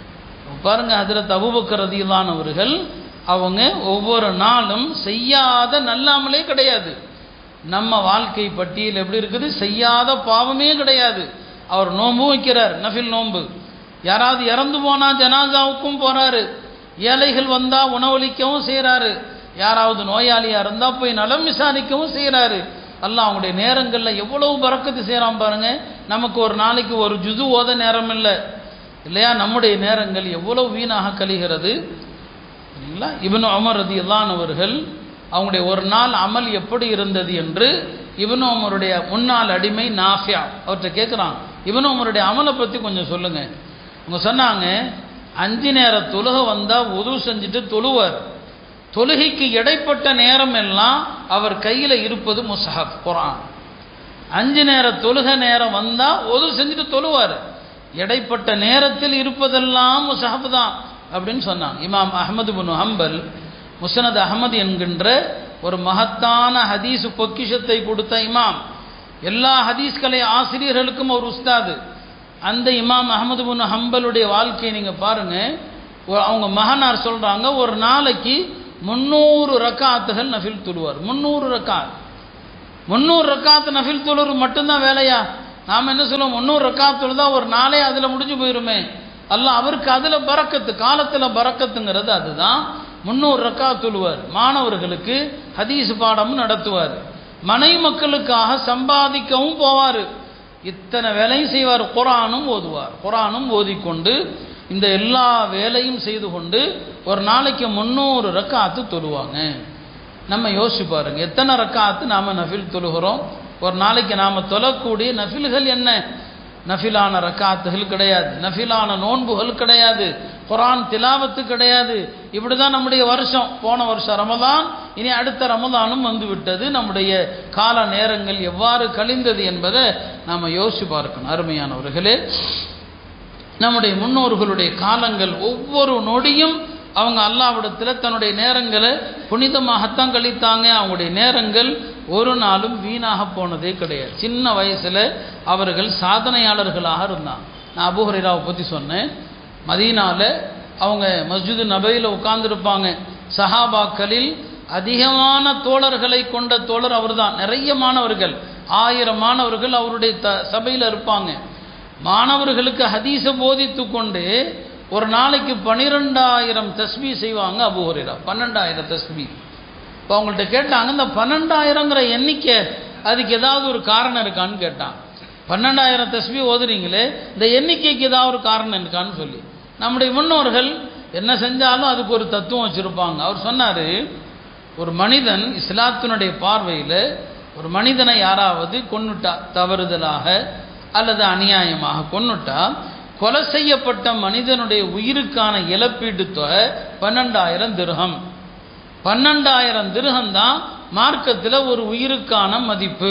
பாருங்க ஹஜரத் அபுபக்கர் ரதியிலான் அவர்கள் அவங்க ஒவ்வொரு நாளும் செய்யாத நல்லாமலே கிடையாது நம்ம வாழ்க்கை பட்டியல் எப்படி இருக்குது செய்யாத பாவமே கிடையாது அவர் நோன்பு வைக்கிறார் நஃபில் நோன்பு யாராவது இறந்து போனா ஜனாசாவுக்கும் போறாரு ஏழைகள் வந்தா உணவளிக்கவும் செய்கிறாரு யாராவது நோயாளியா இருந்தா போய் நலம் விசாரிக்கவும் செய்கிறாரு அல்லாஹ் அவங்களுடைய நேரங்களில் எவ்வளவு பறக்கத்து செய்கிறான் பாருங்க நமக்கு ஒரு நாளைக்கு ஒரு ஜுது ஓத நேரம் இல்லை இல்லையா நம்முடைய நேரங்கள் எவ்வளவு வீணாக கழிகிறது சரிங்களா இவனு அமர் ரதி அவர்கள் அவங்களுடைய ஒரு நாள் அமல் எப்படி இருந்தது என்று இவனு அமருடைய முன்னாள் அடிமை நாஃபியா அவர்கிட்ட கேட்குறான் இவனு அமருடைய அமலை பற்றி கொஞ்சம் சொல்லுங்க அவங்க சொன்னாங்க அஞ்சு நேர தொழுகை வந்தால் உதவு செஞ்சுட்டு தொழுவார் தொழுகைக்கு இடைப்பட்ட நேரம் எல்லாம் அவர் கையில் இருப்பது முசஹப் குரான் அஞ்சு நேர தொழுகை நேரம் வந்தால் உதவு செஞ்சுட்டு தொழுவார் இடைப்பட்ட நேரத்தில் இருப்பதெல்லாம் முசஹப் தான் அப்படின்னு சொன்னாங்க இமாம் அஹமது பின் ஹம்பல் முசனத் அகமது என்கின்ற ஒரு மகத்தான ஹதீஸ் பொக்கிஷத்தை கொடுத்த இமாம் எல்லா ஹதீஸ்கலை ஆசிரியர்களுக்கும் ஒரு உஸ்தாது அந்த இமாம் அகமது பின் ஹம்பலுடைய வாழ்க்கையை நீங்கள் பாருங்கள் அவங்க மகனார் சொல்கிறாங்க ஒரு நாளைக்கு முந்நூறு ரக்காத்துகள் நஃபில் தொழுவார் முந்நூறு ரக்காத் முந்நூறு ரக்காத்து நஃபில் தொழுறு மட்டும்தான் வேலையா நாம் என்ன சொல்லுவோம் முந்நூறு ரக்காத் தொழுதா ஒரு நாளே அதில் முடிஞ்சு போயிருமே அல்ல அவருக்கு அதில் பறக்கத்து காலத்தில் பறக்கத்துங்கிறது அதுதான் முந்நூறு ரக்கா தொழுவார் மாணவர்களுக்கு ஹதீஸ் பாடமும் நடத்துவார் மனை மக்களுக்காக சம்பாதிக்கவும் போவார் இத்தனை வேலையும் செய்வார் குரானும் ஓதுவார் குரானும் ஓதிக்கொண்டு இந்த எல்லா வேலையும் செய்து கொண்டு ஒரு நாளைக்கு முந்நூறு ரக்காத்து தொழுவாங்க நம்ம யோசிச்சு பாருங்க எத்தனை ரக்காத்து நாம் நஃபில் தொழுகிறோம் ஒரு நாளைக்கு நாம் தொழக்கூடிய நஃபில்கள் என்ன நஃபிலான ரக்காத்துகள் கிடையாது நஃபிலான நோன்புகள் கிடையாது குரான் திலாவத்து கிடையாது இப்படி தான் நம்முடைய வருஷம் போன வருஷம் ரமதான் இனி அடுத்த ரமதானும் வந்து விட்டது நம்முடைய கால நேரங்கள் எவ்வாறு கழிந்தது என்பதை நாம் யோசிச்சு பார்க்கணும் அருமையானவர்களே நம்முடைய முன்னோர்களுடைய காலங்கள் ஒவ்வொரு நொடியும் அவங்க அல்லாவிடத்தில் தன்னுடைய நேரங்களை புனிதமாகத்தான் கழித்தாங்க அவங்களுடைய நேரங்கள் ஒரு நாளும் வீணாக போனதே கிடையாது சின்ன வயசில் அவர்கள் சாதனையாளர்களாக இருந்தாங்க நான் அபுஹரிராவை பற்றி சொன்னேன் மதீனாவில் அவங்க மஸ்ஜிது நபையில் உட்கார்ந்துருப்பாங்க சஹாபாக்களில் அதிகமான தோழர்களை கொண்ட தோழர் அவர்தான் நிறைய மாணவர்கள் ஆயிரம் மாணவர்கள் அவருடைய த சபையில் இருப்பாங்க மாணவர்களுக்கு ஹதீஸை போதித்து கொண்டு ஒரு நாளைக்கு பன்னிரெண்டாயிரம் தஸ்பி செய்வாங்க அபுஹரிரா பன்னெண்டாயிரம் தஸ்பி இப்போ அவங்கள்ட்ட கேட்டாங்க இந்த பன்னெண்டாயிரங்கிற எண்ணிக்கை அதுக்கு ஏதாவது ஒரு காரணம் இருக்கான்னு கேட்டான் பன்னெண்டாயிரம் தஸ்பி ஓதுறீங்களே இந்த எண்ணிக்கைக்கு ஏதாவது ஒரு காரணம் இருக்கான்னு சொல்லி நம்முடைய முன்னோர்கள் என்ன செஞ்சாலும் அதுக்கு ஒரு தத்துவம் வச்சுருப்பாங்க அவர் சொன்னார் ஒரு மனிதன் இஸ்லாத்தினுடைய பார்வையில் ஒரு மனிதனை யாராவது கொன்னுட்டா தவறுதலாக அல்லது அநியாயமாக கொன்னுட்டா கொலை செய்யப்பட்ட மனிதனுடைய உயிருக்கான இழப்பீட்டு தொகை பன்னெண்டாயிரம் திருகம் பன்னெண்டாயிரம் திருகம் தான் மார்க்கத்தில் ஒரு உயிருக்கான மதிப்பு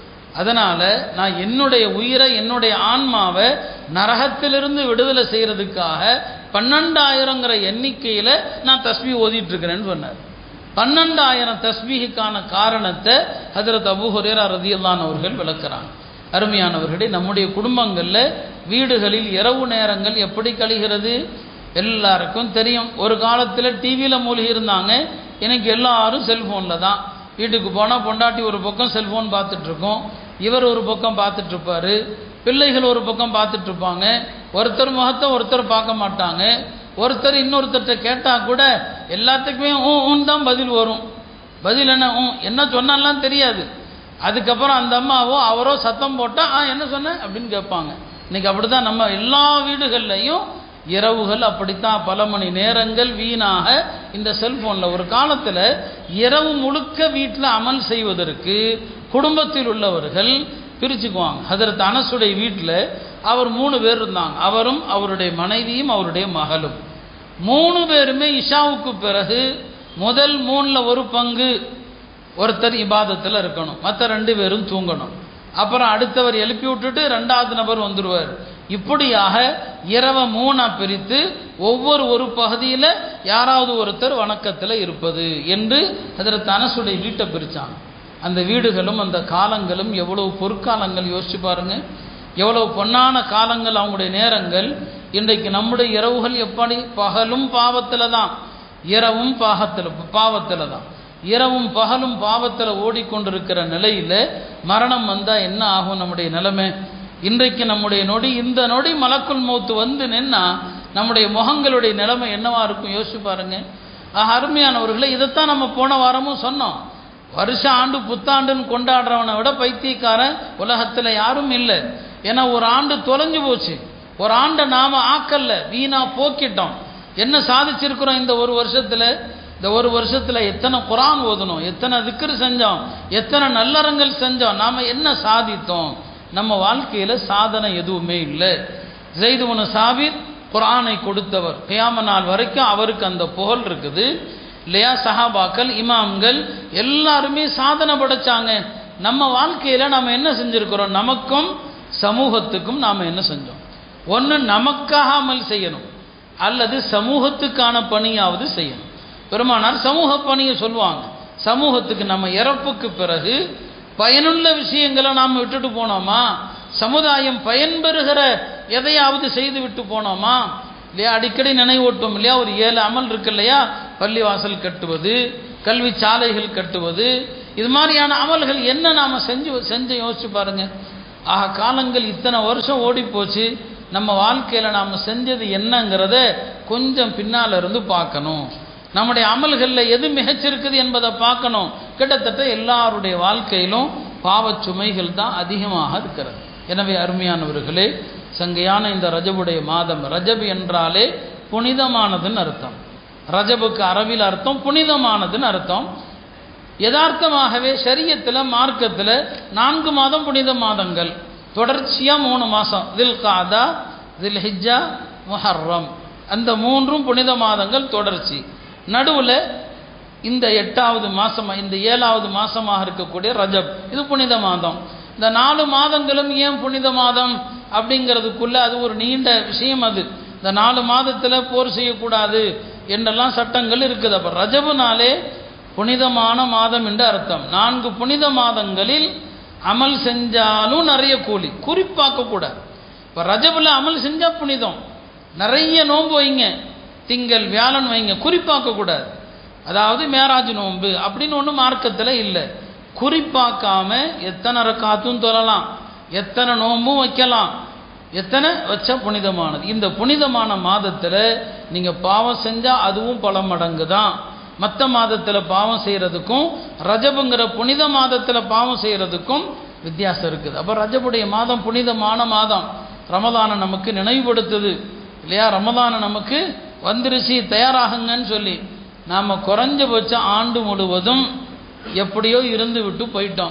அதனால் நான் என்னுடைய உயிரை என்னுடைய ஆன்மாவை நரகத்திலிருந்து விடுதலை செய்கிறதுக்காக பன்னெண்டாயிரங்கிற எண்ணிக்கையில் நான் தஸ்மி ஓதிட்டு இருக்கிறேன்னு சொன்னார் பன்னெண்டாயிரம் தஸ்மீகுக்கான காரணத்தை ஹதரத் அபு ஹுரேரா ரதியல்லான் அவர்கள் விளக்குறாங்க அருமையானவர்களே நம்முடைய குடும்பங்களில் வீடுகளில் இரவு நேரங்கள் எப்படி கழிகிறது எல்லாருக்கும் தெரியும் ஒரு காலத்தில் டிவியில் மூழ்கி இருந்தாங்க எனக்கு எல்லாரும் செல்ஃபோனில் தான் வீட்டுக்கு போனால் பொண்டாட்டி ஒரு பக்கம் செல்ஃபோன் பார்த்துட்ருக்கோம் இவர் ஒரு பக்கம் பார்த்துட்ருப்பாரு பிள்ளைகள் ஒரு பக்கம் பார்த்துட்ருப்பாங்க ஒருத்தர் முகத்தை ஒருத்தர் பார்க்க மாட்டாங்க ஒருத்தர் இன்னொருத்தர்கிட்ட கேட்டால் கூட எல்லாத்துக்குமே ஊ ஊன் தான் பதில் வரும் பதில் என்ன ஊ என்ன சொன்னாலாம் தெரியாது அதுக்கப்புறம் அந்த அம்மாவோ அவரோ சத்தம் போட்டால் ஆ என்ன சொன்ன அப்படின்னு கேட்பாங்க இன்னைக்கு அப்படி தான் நம்ம எல்லா வீடுகள்லையும் இரவுகள் அப்படித்தான் பல மணி நேரங்கள் வீணாக இந்த செல்போனில் ஒரு காலத்தில் இரவு முழுக்க வீட்டில் அமல் செய்வதற்கு குடும்பத்தில் உள்ளவர்கள் பிரிச்சுக்குவாங்க ஹதரத் அனசுடைய வீட்டில் அவர் மூணு பேர் இருந்தாங்க அவரும் அவருடைய மனைவியும் அவருடைய மகளும் மூணு பேருமே இஷாவுக்கு பிறகு முதல் மூணில் ஒரு பங்கு ஒருத்தர் இபாதத்தில் இருக்கணும் மற்ற ரெண்டு பேரும் தூங்கணும் அப்புறம் அடுத்தவர் எழுப்பி விட்டுட்டு ரெண்டாவது நபர் வந்துடுவார் இப்படியாக இரவை மூணா பிரித்து ஒவ்வொரு ஒரு பகுதியில் யாராவது ஒருத்தர் வணக்கத்தில் இருப்பது என்று அதில் தனசுடைய வீட்டை பிரித்தாங்க அந்த வீடுகளும் அந்த காலங்களும் எவ்வளவு பொற்காலங்கள் யோசிச்சு பாருங்க எவ்வளவு பொன்னான காலங்கள் அவங்களுடைய நேரங்கள் இன்றைக்கு நம்முடைய இரவுகள் எப்படி பகலும் பாவத்தில் தான் இரவும் பாகத்தில் பாவத்தில் தான் இரவும் பகலும் பாவத்தில் ஓடிக்கொண்டிருக்கிற நிலையில் மரணம் வந்தால் என்ன ஆகும் நம்முடைய நிலைமை இன்றைக்கு நம்முடைய நொடி இந்த நொடி மலக்குள் மௌத்து வந்து நின்னா நம்முடைய முகங்களுடைய நிலைமை என்னவா இருக்கும் யோசிச்சு பாருங்க ஆக அருமையானவர்களை இதைத்தான் நம்ம போன வாரமும் சொன்னோம் வருஷ ஆண்டு புத்தாண்டுன்னு கொண்டாடுறவனை விட பைத்தியக்காரன் உலகத்தில் யாரும் இல்லை ஏன்னா ஒரு ஆண்டு தொலைஞ்சு போச்சு ஒரு ஆண்டை நாம ஆக்கல்ல வீணா போக்கிட்டோம் என்ன சாதிச்சிருக்கிறோம் இந்த ஒரு வருஷத்துல இந்த ஒரு வருஷத்துல எத்தனை குரான் ஓதணும் எத்தனை திக்ரு செஞ்சோம் எத்தனை நல்லறங்கள் செஞ்சோம் நாம என்ன சாதித்தோம் நம்ம வாழ்க்கையில சாதனை எதுவுமே இல்லை ஜெய்துவனு சாபிர் குரானை கொடுத்தவர் கியாம நாள் வரைக்கும் அவருக்கு அந்த புகழ் இருக்குது இல்லையா சஹாபாக்கள் இமாம்கள் எல்லாருமே சாதனை படைச்சாங்க நம்ம வாழ்க்கையில நம்ம என்ன செஞ்சிருக்கிறோம் நமக்கும் சமூகத்துக்கும் நாம் என்ன செஞ்சோம் ஒன்று நமக்காக அமல் செய்யணும் அல்லது சமூகத்துக்கான பணியாவது செய்யணும் பெருமானார் சமூக பணியை சொல்லுவாங்க சமூகத்துக்கு நம்ம இறப்புக்கு பிறகு பயனுள்ள விஷயங்களை நாம் விட்டுட்டு போனோமா சமுதாயம் பயன்பெறுகிற எதையாவது செய்து விட்டு போனோமா இல்லையா அடிக்கடி நினைவூட்டும் இல்லையா ஒரு ஏழு அமல் இருக்கு இல்லையா பள்ளிவாசல் கட்டுவது கல்வி சாலைகள் கட்டுவது இது மாதிரியான அமல்கள் என்ன நாம் செஞ்சு செஞ்சு யோசிச்சு பாருங்க ஆக காலங்கள் இத்தனை வருஷம் ஓடி போச்சு நம்ம வாழ்க்கையில் நாம் செஞ்சது என்னங்கிறத கொஞ்சம் பின்னால் இருந்து பார்க்கணும் நம்முடைய அமல்களில் எது மிகச்சிருக்குது என்பதை பார்க்கணும் கிட்டத்தட்ட எல்லாருடைய வாழ்க்கையிலும் பாவச் சுமைகள் தான் அதிகமாக இருக்கிறது எனவே அருமையானவர்களே சங்கையான இந்த ரஜபுடைய மாதம் ரஜப் என்றாலே புனிதமானதுன்னு அர்த்தம் ரஜபுக்கு அரபில் அர்த்தம் புனிதமானதுன்னு அர்த்தம் யதார்த்தமாகவே ஷரியத்தில் மார்க்கத்தில் நான்கு மாதம் புனித மாதங்கள் தொடர்ச்சியாக மூணு மாதம் தில் காதா தில் ஹிஜ்ஜா முஹர்ரம் அந்த மூன்றும் புனித மாதங்கள் தொடர்ச்சி நடுவில் இந்த எட்டாவது மாதம் இந்த ஏழாவது மாதமாக இருக்கக்கூடிய ரஜப் இது புனித மாதம் இந்த நாலு மாதங்களும் ஏன் புனித மாதம் அப்படிங்கிறதுக்குள்ள அது ஒரு நீண்ட விஷயம் அது இந்த நாலு மாதத்தில் போர் செய்யக்கூடாது என்றெல்லாம் சட்டங்கள் இருக்குது அப்போ ரஜபுனாலே புனிதமான மாதம் என்று அர்த்தம் நான்கு புனித மாதங்களில் அமல் செஞ்சாலும் நிறைய கூலி குறிப்பாக்க கூடாது இப்போ ரஜபில் அமல் செஞ்சால் புனிதம் நிறைய நோன்பு வைங்க திங்கள் வியாழன் வைங்க குறிப்பாக்க கூடாது அதாவது மேராஜ் நோன்பு அப்படின்னு ஒன்றும் மார்க்கத்தில் இல்லை குறிப்பாக்காம எத்தனை ரக்காத்தும் தொழலாம் எத்தனை நோன்பும் வைக்கலாம் எத்தனை வச்ச புனிதமானது இந்த புனிதமான மாதத்தில் நீங்கள் பாவம் செஞ்சால் அதுவும் பல மடங்கு தான் மற்ற மாதத்தில் பாவம் செய்கிறதுக்கும் ரஜபுங்கிற புனித மாதத்தில் பாவம் செய்கிறதுக்கும் வித்தியாசம் இருக்குது அப்போ ரஜபுடைய மாதம் புனிதமான மாதம் ரமதானை நமக்கு நினைவுபடுத்துது இல்லையா ரமதானை நமக்கு வந்துருச்சு தயாராகுங்கன்னு சொல்லி நாம் குறைஞ்சபட்சம் ஆண்டு முழுவதும் எப்படியோ இருந்து விட்டு போயிட்டோம்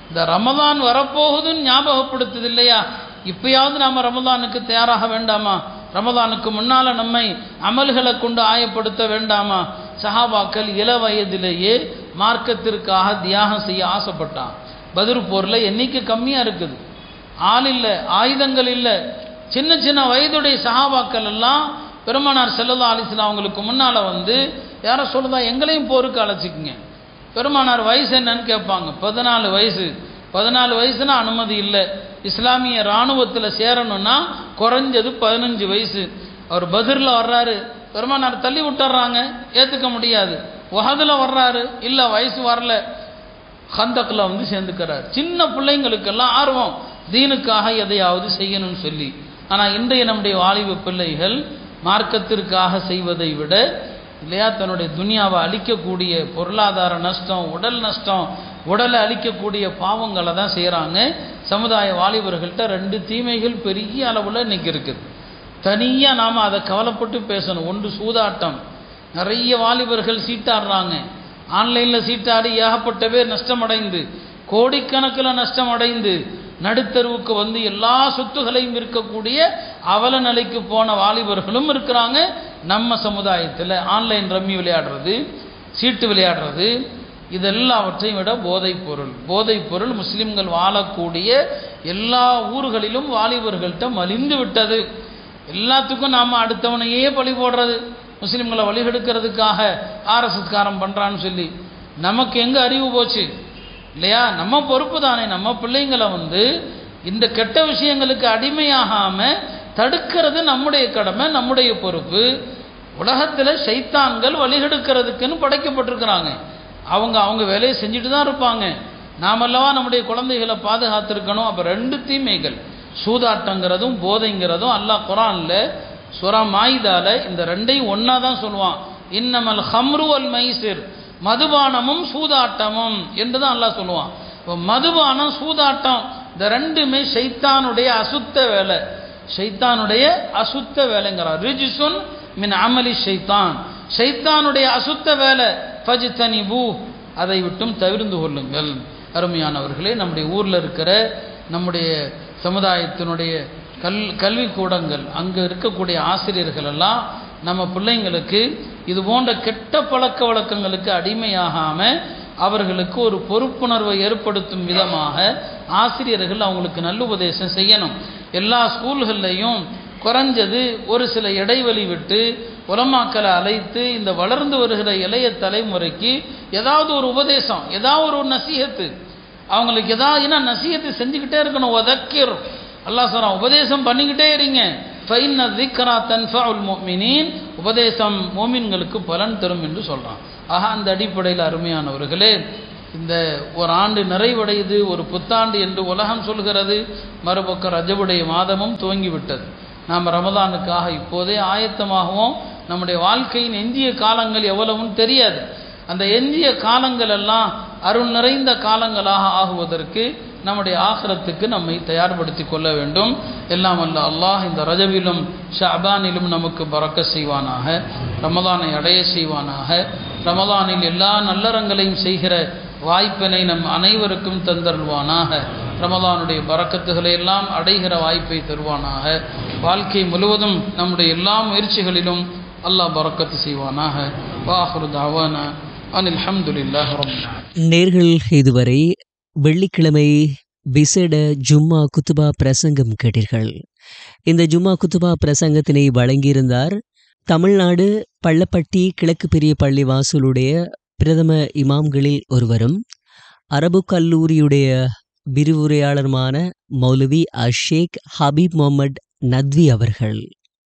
இந்த ரமதான் வரப்போகுதுன்னு ஞாபகப்படுத்துது இல்லையா இப்பயாவது நாம் ரமதானுக்கு தயாராக வேண்டாமா ரமதானுக்கு முன்னால் நம்மை அமல்களை கொண்டு ஆயப்படுத்த வேண்டாமா சஹாபாக்கள் இள வயதிலேயே மார்க்கத்திற்காக தியாகம் செய்ய ஆசைப்பட்டான் பதிர் போரில் எண்ணிக்கை கம்மியாக இருக்குது ஆள் இல்லை ஆயுதங்கள் இல்லை சின்ன சின்ன வயதுடைய சஹாபாக்கள் எல்லாம் பெருமானார் செல்லல்லா அலிஸ்லாம் அவங்களுக்கு முன்னால் வந்து யாரை சொல்லுதா எங்களையும் போருக்கு அழைச்சிக்குங்க பெருமானார் வயசு என்னன்னு கேட்பாங்க பதினாலு வயசு பதினாலு வயசுனா அனுமதி இல்லை இஸ்லாமிய இராணுவத்தில் சேரணும்னா குறைஞ்சது பதினஞ்சு வயசு அவர் பதிரில் வர்றாரு பெருமானார் தள்ளி விட்டுறாங்க ஏற்றுக்க முடியாது உஹதில் வர்றாரு இல்லை வயசு வரல ஹந்தக்கில் வந்து சேர்ந்துக்கிறார் சின்ன பிள்ளைங்களுக்கெல்லாம் ஆர்வம் தீனுக்காக எதையாவது செய்யணும்னு சொல்லி ஆனால் இன்றைய நம்முடைய வாலிப பிள்ளைகள் மார்க்கத்திற்காக செய்வதை விட இல்லையா தன்னுடைய துனியாவை அழிக்கக்கூடிய பொருளாதார நஷ்டம் உடல் நஷ்டம் உடலை அழிக்கக்கூடிய பாவங்களை தான் செய்கிறாங்க சமுதாய வாலிபர்கள்ட்ட ரெண்டு தீமைகள் பெரிய அளவில் இன்னைக்கு இருக்குது தனியாக நாம் அதை கவலைப்பட்டு பேசணும் ஒன்று சூதாட்டம் நிறைய வாலிபர்கள் சீட்டாடுறாங்க ஆன்லைனில் சீட்டாடி ஏகப்பட்ட பேர் நஷ்டமடைந்து கோடிக்கணக்கில் நஷ்டமடைந்து நடுத்தருவுக்கு வந்து எல்லா சொத்துகளையும் இருக்கக்கூடிய அவல நிலைக்கு போன வாலிபர்களும் இருக்கிறாங்க நம்ம சமுதாயத்தில் ஆன்லைன் ரம்மி விளையாடுறது சீட்டு விளையாடுறது இதெல்லாவற்றையும் விட போதைப் பொருள் போதைப் பொருள் முஸ்லிம்கள் வாழக்கூடிய எல்லா ஊர்களிலும் வாலிபர்கள்ட்ட மலிந்து விட்டது எல்லாத்துக்கும் நாம் அடுத்தவனையே பழி போடுறது முஸ்லீம்களை வழிகெடுக்கிறதுக்காக ஆர்எஸ்எஸ்காரம் பண்ணுறான்னு சொல்லி நமக்கு எங்கே அறிவு போச்சு இல்லையா நம்ம பொறுப்பு தானே நம்ம பிள்ளைங்களை வந்து இந்த கெட்ட விஷயங்களுக்கு அடிமையாகாமல் தடுக்கிறது நம்முடைய கடமை நம்முடைய பொறுப்பு உலகத்தில் சைத்தான்கள் வழிகெடுக்கிறதுக்குன்னு படைக்கப்பட்டிருக்கிறாங்க அவங்க அவங்க வேலையை செஞ்சுட்டு தான் இருப்பாங்க நாமல்லவா நம்முடைய குழந்தைகளை பாதுகாத்திருக்கணும் அப்போ ரெண்டு தீமைகள் சூதாட்டங்கிறதும் போதைங்கிறதும் அல்லாஹ் குரானில் சுரா மாயுதால இந்த ரெண்டையும் ஒன்றா தான் சொல்லுவான் இன்னமல் ஹம்ரு அல் மைசிர் மதுபானமும் சூதாட்டமும் என்று தான் அல்லாஹ் சொல்லுவான் இப்போ மதுபானம் சூதாட்டம் இந்த ரெண்டுமே ஷைத்தானுடைய அசுத்த வேலை ஷைத்தானுடைய அசுத்த வேலைங்கிறார் ரிஜிசுன் மின் அமலி ஷைத்தான் ஷைத்தானுடைய அசுத்த வேலை ஃபஜ்தனி பூ அதை விட்டும் தவிர்ந்து கொள்ளுங்கள் அருமையானவர்களே நம்முடைய ஊரில் இருக்கிற நம்முடைய சமுதாயத்தினுடைய கல் கல்வி கூடங்கள் அங்கே இருக்கக்கூடிய ஆசிரியர்கள் எல்லாம் நம்ம பிள்ளைங்களுக்கு இது போன்ற கெட்ட பழக்க வழக்கங்களுக்கு அடிமையாகாமல் அவர்களுக்கு ஒரு பொறுப்புணர்வை ஏற்படுத்தும் விதமாக ஆசிரியர்கள் அவங்களுக்கு நல்லுபதேசம் செய்யணும் எல்லா ஸ்கூல்கள்லையும் குறைஞ்சது ஒரு சில இடைவெளி விட்டு உலமாக்களை அழைத்து இந்த வளர்ந்து வருகிற இளைய தலைமுறைக்கு ஏதாவது ஒரு உபதேசம் ஏதாவது ஒரு நசீகத்து அவங்களுக்கு ஏதாவது ஏன்னா நசீகத்தை செஞ்சுக்கிட்டே இருக்கணும் உதக்கிர் அல்லாஹ் சொல்கிறான் உபதேசம் பண்ணிக்கிட்டே இருங்க ஃபைன் திக்ரா தன்ஃபுல் மோமினின் உபதேசம் மோமின்களுக்கு பலன் தரும் என்று சொல்கிறான் ஆக அந்த அடிப்படையில் அருமையானவர்களே இந்த ஒரு ஆண்டு நிறைவடையுது ஒரு புத்தாண்டு என்று உலகம் சொல்கிறது மறுபக்கம் ரஜபுடைய மாதமும் துவங்கிவிட்டது நாம் ரமதானுக்காக இப்போதே ஆயத்தமாகவும் நம்முடைய வாழ்க்கையின் எஞ்சிய காலங்கள் எவ்வளவுன்னு தெரியாது அந்த எஞ்சிய காலங்கள் எல்லாம் அருள் நிறைந்த காலங்களாக ஆகுவதற்கு நம்முடைய ஆசிரத்துக்கு நம்மை தயார்படுத்தி கொள்ள வேண்டும் எல்லாம் அல்ல அல்லாஹ் இந்த ரஜவிலும் ஷாபானிலும் நமக்கு பறக்க செய்வானாக ரமதானை அடைய செய்வானாக ரமதானில் எல்லா நல்லறங்களையும் செய்கிற வாய்ப்பினை நம் அனைவருக்கும் தந்தருள்வானாக ரமதானுடைய பறக்கத்துகளை எல்லாம் அடைகிற வாய்ப்பை தருவானாக வாழ்க்கை முழுவதும் நம்முடைய எல்லா முயற்சிகளிலும் அல்லாஹ் பறக்கத்து செய்வானாக வாஹுரு தாவானா அனில் அஹமதுல்லாஹ் ரபில் நேர்கள் இதுவரை வெள்ளிக்கிழமை விசேட ஜும்மா குத்துபா பிரசங்கம் கேட்டீர்கள் இந்த ஜும்மா குத்துபா பிரசங்கத்தினை வழங்கியிருந்தார் தமிழ்நாடு பள்ளப்பட்டி கிழக்கு பெரிய பள்ளி வாசலுடைய பிரதம இமாம்களில் ஒருவரும் அரபு கல்லூரியுடைய விரிவுரையாளருமான மௌலவி அஷேக் ஹபீப் முகமது நத்வி அவர்கள்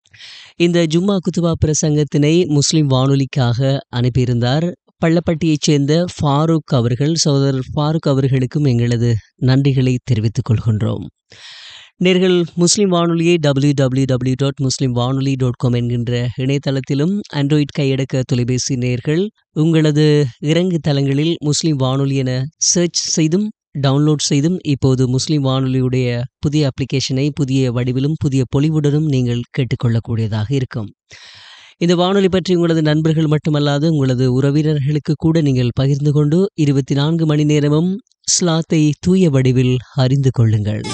இந்த ஜும்மா குத்துபா பிரசங்கத்தினை முஸ்லிம் வானொலிக்காக அனுப்பியிருந்தார் பள்ளப்பட்டியைச் சேர்ந்த ஃபாரூக் அவர்கள் சகோதரர் ஃபாரூக் அவர்களுக்கும் எங்களது நன்றிகளை தெரிவித்துக் கொள்கின்றோம் நேர்கள் முஸ்லிம் வானொலியை W W W dot Muslim வானொலி டாட் காம் என்கின்ற இணையதளத்திலும் ஆண்ட்ராய்ட் கையடக்க தொலைபேசி நேர்கள் உங்களது இறங்கு தளங்களில் முஸ்லிம் வானொலி என சர்ச் செய்தும் டவுன்லோட் செய்தும் இப்போது முஸ்லிம் வானொலியுடைய புதிய அப்ளிகேஷனை புதிய வடிவிலும் புதிய பொலிவுடனும் நீங்கள் கேட்டுக்கொள்ளக்கூடியதாக இருக்கும் இந்த வானொலி பற்றி உங்களது நண்பர்கள் மட்டுமல்லாது உங்களது உறவினர்களுக்கு கூட நீங்கள் பகிர்ந்து கொண்டு இருபத்தி நான்கு மணி நேரமும் ஸ்லாத்தை தூய வடிவில் அறிந்து கொள்ளுங்கள்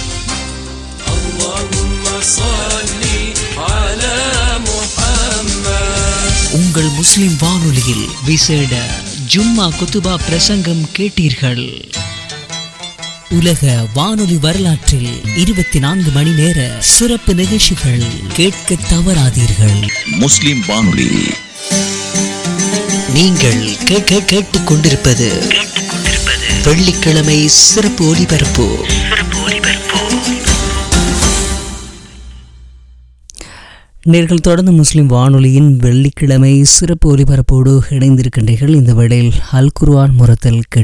உங்கள் முஸ்லிம் வானொலியில் விசேட ஜும்மா குத்துபா பிரசங்கம் கேட்டீர்கள் உலக வானொலி வரலாற்றில் இருபத்தி நான்கு மணி நேர சிறப்பு நிகழ்ச்சிகள் கேட்க தவறாதீர்கள் முஸ்லிம் வானொலி நீங்கள் கேட்க கேட்டுக் கொண்டிருப்பது வெள்ளிக்கிழமை சிறப்பு ஒலிபரப்பு நேர்கள் தொடர்ந்து முஸ்லிம் வானொலியின் வெள்ளிக்கிழமை சிறப்பு ஒலிபரப்போடு இணைந்திருக்கின்றீர்கள் இந்த வேளையில் அல் குர்ஆன் முரத்தல் கேட்டு